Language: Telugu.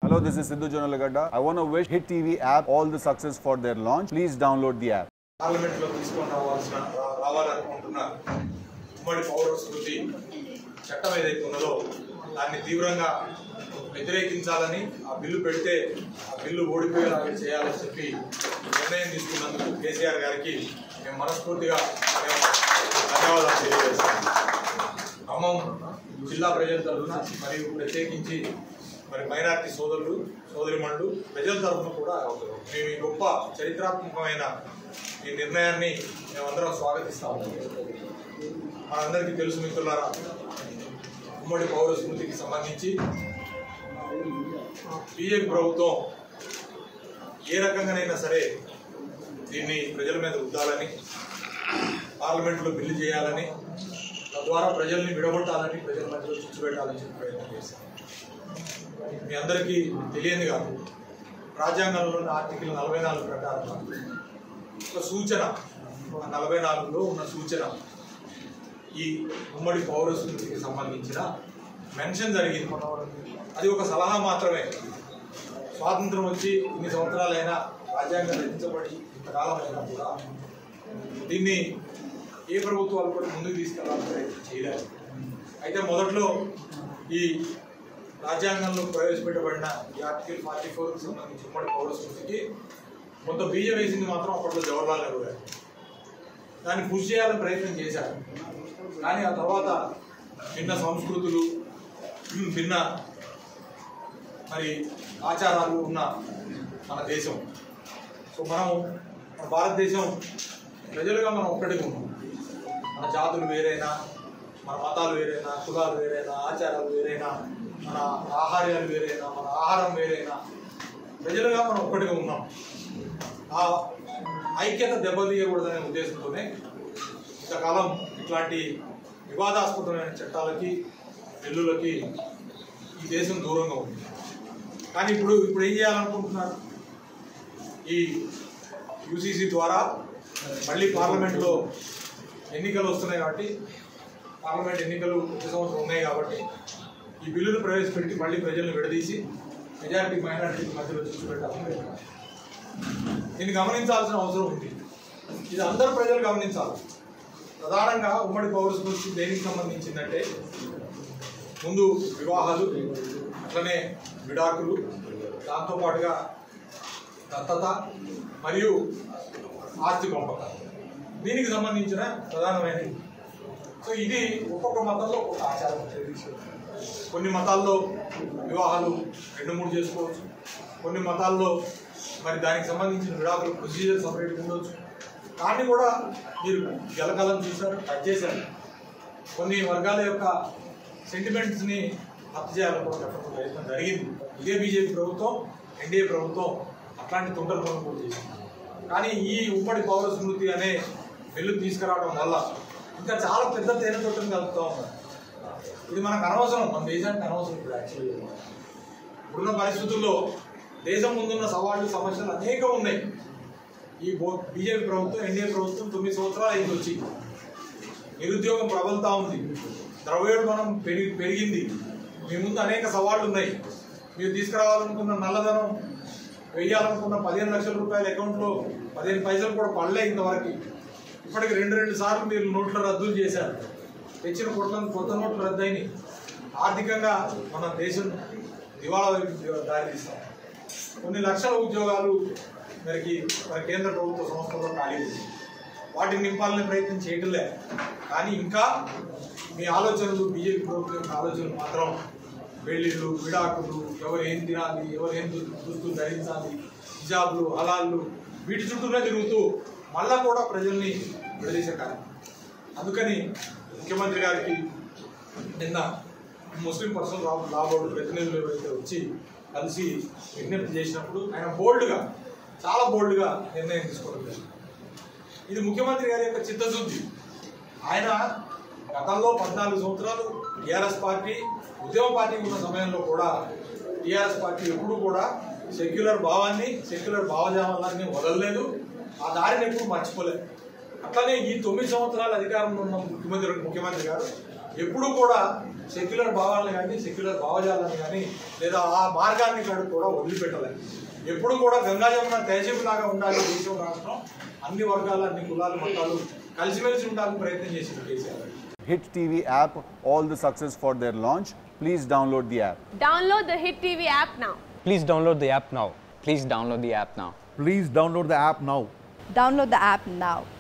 Hello, this is Sidhu Jonalagada. I want to wish Hit TV app all the success for their launch. Please download the app. Parliament లో తీసుకొని రావాల్సిన రా- రావాలనుకుంటున్న ఉమ్మడి పౌర స్మృతి చట్టం ఏదైతే ఉన్నదో దాన్ని తీవ్రంగా వ్యతిరేకించాలని ఆ బిల్లు పెడితే ఆ బిల్లు ఓడిపోయేలాగా చేయాలని చెప్పి నిర్ణయం తీసుకున్నందుకు కేసీఆర్ గారికి మేము మనస్ఫూర్తిగా ధన్యవాదాలు తెలియజేస్తాం ఖమ్మం జిల్లా ప్రజల తరఫున మరియు ప్రత్యేకించి మరి మైనార్టీ సోదరులు సోదరిమణులు ప్రజల తరఫున కూడా మేము ఈ గొప్ప చరిత్రాత్మకమైన ఈ నిర్ణయాన్ని మేమందరం స్వాగతిస్తాము మనందరికీ తెలుసు మిత్రులారా ఉమ్మడి పౌర స్మృతికి సంబంధించి బీజేపీ ప్రభుత్వం ఏ రకంగానైనా సరే దీన్ని ప్రజల మీద రుద్దాలని పార్లమెంట్లో బిల్లు చేయాలని తద్వారా ప్రజల్ని విడగొట్టాలని ప్రజల మధ్యలో చిచ్చు పెట్టాలని చెప్పి ప్రయత్నం చేశారు మీ అందరికీ తెలియదు కాదు రాజ్యాంగంలోని ఆర్టికల్ నలభై నాలుగు ప్రకారం ఒక సూచన ఒక నలభై నాలుగులో ఉన్న సూచన ఈ ఉమ్మడి పౌర స్మృతికి సంబంధించిన మెన్షన్ జరిగింది అది ఒక సలహా మాత్రమే స్వాతంత్రం వచ్చి ఇన్ని సంవత్సరాలైనా రాజ్యాంగం రచించబడి ఇంతకాలం అయినా కూడా దీన్ని ఏ ప్రభుత్వాలు కూడా ముందుకు తీసుకెళ్లాలని ప్రయత్నం చేయలేదు అయితే మొదట్లో ఈ రాజ్యాంగంలో ప్రవేశపెట్టబడిన ఈ ఆర్టికల్ ఫార్టీ ఫోర్కి సంబంధించి ఉమ్మడి పౌర స్మృతికి కొంత బీజం వేసింది మాత్రం అప్పట్లో జవహర్లాల్ నెహ్రూ గారు దాన్ని పుష్ చేయాలని ప్రయత్నం చేశారు కానీ ఆ తర్వాత భిన్న సంస్కృతులు భిన్న మరి ఆచారాలు ఉన్న మన దేశం సో మనం మన భారతదేశం ప్రజలుగా మనం ఒక్కటిగా ఉన్నాం మన జాతులు వేరైనా మన మతాలు వేరైనా కులాలు వేరైనా ఆచారాలు వేరైనా మన ఆహార్యాలు వేరైనా మన ఆహారం వేరైనా ప్రజలుగా మనం ఒక్కటిగా ఉన్నాం ఆ ఐక్యత దెబ్బతీయకూడదనే ఉద్దేశంతోనే ఇంతకాలం ఇట్లాంటి వివాదాస్పదమైన చట్టాలకి బిల్లులకి ఈ దేశం దూరంగా ఉంది కానీ ఇప్పుడు ఇప్పుడు ఏం చేయాలనుకుంటున్నారు ఈ యూసీసీ ద్వారా మళ్ళీ పార్లమెంట్లో ఎన్నికలు వస్తున్నాయి కాబట్టి పార్లమెంట్ ఎన్నికలు ప్రతి సంవత్సరం ఉన్నాయి కాబట్టి ఈ బిల్లును ప్రవేశపెట్టి మళ్ళీ ప్రజలను విడదీసి మెజారిటీ మైనారిటీ మధ్యలో చూసి పెట్టాలని ప్రయత్నం. దీన్ని గమనించాల్సిన అవసరం ఉంది ఇది అందరూ ప్రజలు గమనించాలి ప్రధానంగా ఉమ్మడి పౌర స్మృతి దేనికి సంబంధించిందంటే ముందు వివాహాలు అట్లనే విడాకులు దాంతోపాటుగా దత్తత మరియు ఆస్తి పంపకం దీనికి సంబంధించిన ప్రధానమైనది సో ఇది ఒక్కొక్క మతంలో ఒక్కొక్క ఆచారం ఉంటుంది. కొన్ని మతాల్లో వివాహాలు రెండు మూడు చేసుకోవచ్చు కొన్ని మతాల్లో మరి దానికి సంబంధించిన విడాకులు ప్రొసీజర్ సపరేట్గా ఉండొచ్చు కానీ కూడా మీరు జలకాలం చూశారు టచ్ చేశారు కొన్ని వర్గాల యొక్క సెంటిమెంట్స్ని హత్య చేయాలని కూడా చెప్పడం ప్రయత్నం జరిగింది ఇదే బీజేపీ ప్రభుత్వం ఎన్డీఏ ప్రభుత్వం అట్లాంటి తుంటల పనులు కూడా చేసింది కానీ ఈ ఉమ్మడి పౌర స్మృతి అనే బిల్లు తీసుకురావడం వల్ల ఇంకా చాలా పెద్ద తేనె తొట్టును కలుపుతూ ఉన్నారు ఇది మనకు అనవసరం మన దేశానికి అనవసరం ఇప్పుడు యాక్చువల్లీ ఇప్పుడున్న పరిస్థితుల్లో దేశం ముందున్న సవాళ్లు సమస్యలు అనేకం ఉన్నాయి ఈ బో- బీజేపీ ప్రభుత్వం ఎన్డీఏ ప్రభుత్వం తొమ్మిది సంవత్సరాలు అయింది వచ్చి నిరుద్యోగం ప్రబలుతా ఉంది ద్రవ్యోల్బణం పెరిగి పెరిగింది మీ ముందు అనేక సవాళ్లు ఉన్నాయి మీరు తీసుకురావాలనుకున్న నల్లధనం వెయ్యాలనుకున్న పదిహేను లక్షల రూపాయల అకౌంట్లో పదిహేను పైసలు కూడా పడలే ఇంతవరకు ఇప్పటికి రెండు రెండు సార్లు మీరు నోట్ల రద్దులు చేశారు తెచ్చిన కొత్త కొత్త నోట్లు రద్దయినాయి ఆర్థికంగా మన దేశం దివాళా వైపు దారితీస్తాం కొన్ని లక్షల ఉద్యోగాలు మరికి మన కేంద్ర ప్రభుత్వ సంస్థల్లో ఖాళీ ఉంది వాటిని నింపాలనే ప్రయత్నం చేయటంలే కానీ ఇంకా మీ ఆలోచనలు బీజేపీ ప్రభుత్వం యొక్క ఆలోచనలు మాత్రం పెళ్లిళ్ళు విడాకులు ఎవరు ఏం తినాలి ఎవరు ఏం దు- దుస్తులు ధరించాలి హిజాబ్లు హలాళ్ళు వీటి చుట్టూనే తిరుగుతూ మళ్ళా కూడా ప్రజల్ని విడదీసే కార్యం అందుకని ముఖ్యమంత్రి గారికి నిన్న ముస్లిం పర్సనల్ లా లా బోర్డు ప్రతినిధులు ఎవరైతే వచ్చి కలిసి విజ్ఞప్తి చేసినప్పుడు ఆయన బోల్డ్గా చాలా బోల్డ్గా నిర్ణయం తీసుకోవడం జరిగింది ఇది ముఖ్యమంత్రి గారి యొక్క చిత్తశుద్ధి ఆయన గతంలో పద్నాలుగు సంవత్సరాలు టీఆర్ఎస్ పార్టీ ఉద్యమ పార్టీ ఉన్న సమయంలో కూడా టీఆర్ఎస్ పార్టీ ఎప్పుడూ కూడా సెక్యులర్ భావాన్ని సెక్యులర్ భావజాలాన్ని వదలలేదు ఆ దారిని ఎప్పుడు మర్చిపోలేదు అట్లనే ఈ తొమ్మిది సంవత్సరాల అధికారంలో ఉన్న ముఖ్యమంత్రి ముఖ్యమంత్రి గారు ఎప్పుడూ కూడా సెక్యులర్ భావాలను కానీ సెక్యులర్ భావజాలాన్ని కానీ లేదా ఆ మార్గాన్ని కాదు కూడా వదిలిపెట్టాలని ఎప్పుడు కూడా గంగా జమున తహజీబ్ లాగా ఉండాలి దేశం రాష్ట్రం అన్ని వర్గాలు అన్ని కులాలు మతాలు కలిసిమెలిసి ఉండాలని ప్రయత్నం చేసింది కేసీఆర్ గారు. Hit TV app, all the success for their launch. Please download the app. Download the Hit TV app now. Please download the app now. Please download the app now. Please download the app now. Download the app now.